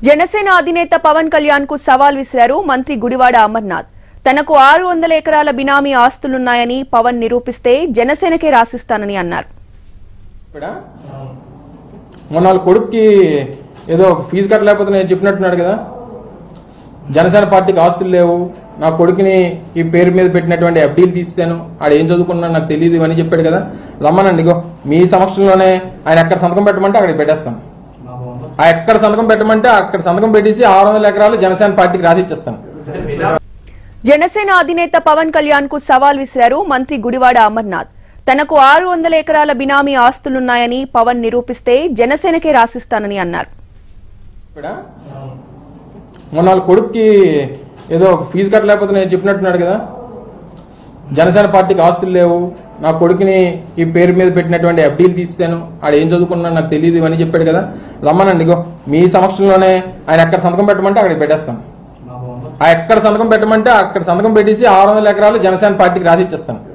జనసేన అధినేత పవన్ కళ్యాణ్ కు సవాల్ విసిరారు మంత్రి గుడివాడ అమర్నాథ్ తనకు ఆరు వందల ఎకరాల బినామీ ఆస్తులున్నాయని పవన్ నిరూపిస్తే జనసేనకే రాసిస్తానని అన్నారు ఇక్కడ మొన్న వాళ్ళ కొడుక్కి ఏదో ఫీజు కట్టలేకపోతే నేను చెప్పినట్టున్నాడు కదా జనసేన పార్టీకి ఆస్తులు లేవు నా కొడుకుని ఈ పేరు మీద పెట్టినటువంటి ఎఫ్డీలు తీసాను ఆడ ఏం చదువుకున్నాను నాకు తెలియదు ఇవన్నీ చెప్పాడు కదా రమ్మనండి ఇగో మీ సమక్షంలోనే ఆయన ఎక్కడ సంతకం పెట్టమంటే అక్కడికి పెట్టేస్తాను ఆ ఎక్కడ సంతకం పెట్టమంటే అక్కడ సంతకం పెట్టేసి ఆరు వందల ఎకరాలు జనసేన పార్టీకి రాసి ఇచ్చేస్తాను జనసేన అధినేత పవన్ కళ్యాణ్ కు సవాల్ విసిరారు మంత్రి గుడివాడ అమర్నాథ్ తనకు ఆరు వందల ఎకరాల బినామీ ఆస్తులున్నాయని పవన్ నిరూపిస్తే జనసేనకే రాసిస్తానని అన్నారు ఇక్కడ మొన్న వాళ్ళ కొడుక్కి ఏదో ఫీజు కట్టలేకపోతే నేను చెప్పినట్టున్నాడు కదా జనసేన పార్టీకి ఆస్తులు లేవు నా కొడుకుని ఈ పేరు మీద పెట్టినటువంటి ఎఫ్డీలు తీసాను ఆడ ఏం చదువుకున్నాను నాకు తెలియదు ఇవన్నీ చెప్పాడు కదా రమ్మనండి ఇగో మీ సమక్షంలోనే ఆయన ఎక్కడ సంతకం పెట్టమంటే అక్కడికి పెట్టేస్తాను ఆ ఎక్కడ సంతకం పెట్టమంటే అక్కడ సంతకం పెట్టేసి ఆరు వందల ఎకరాలు జనసేన పార్టీకి రాసి ఇచ్చేస్తాను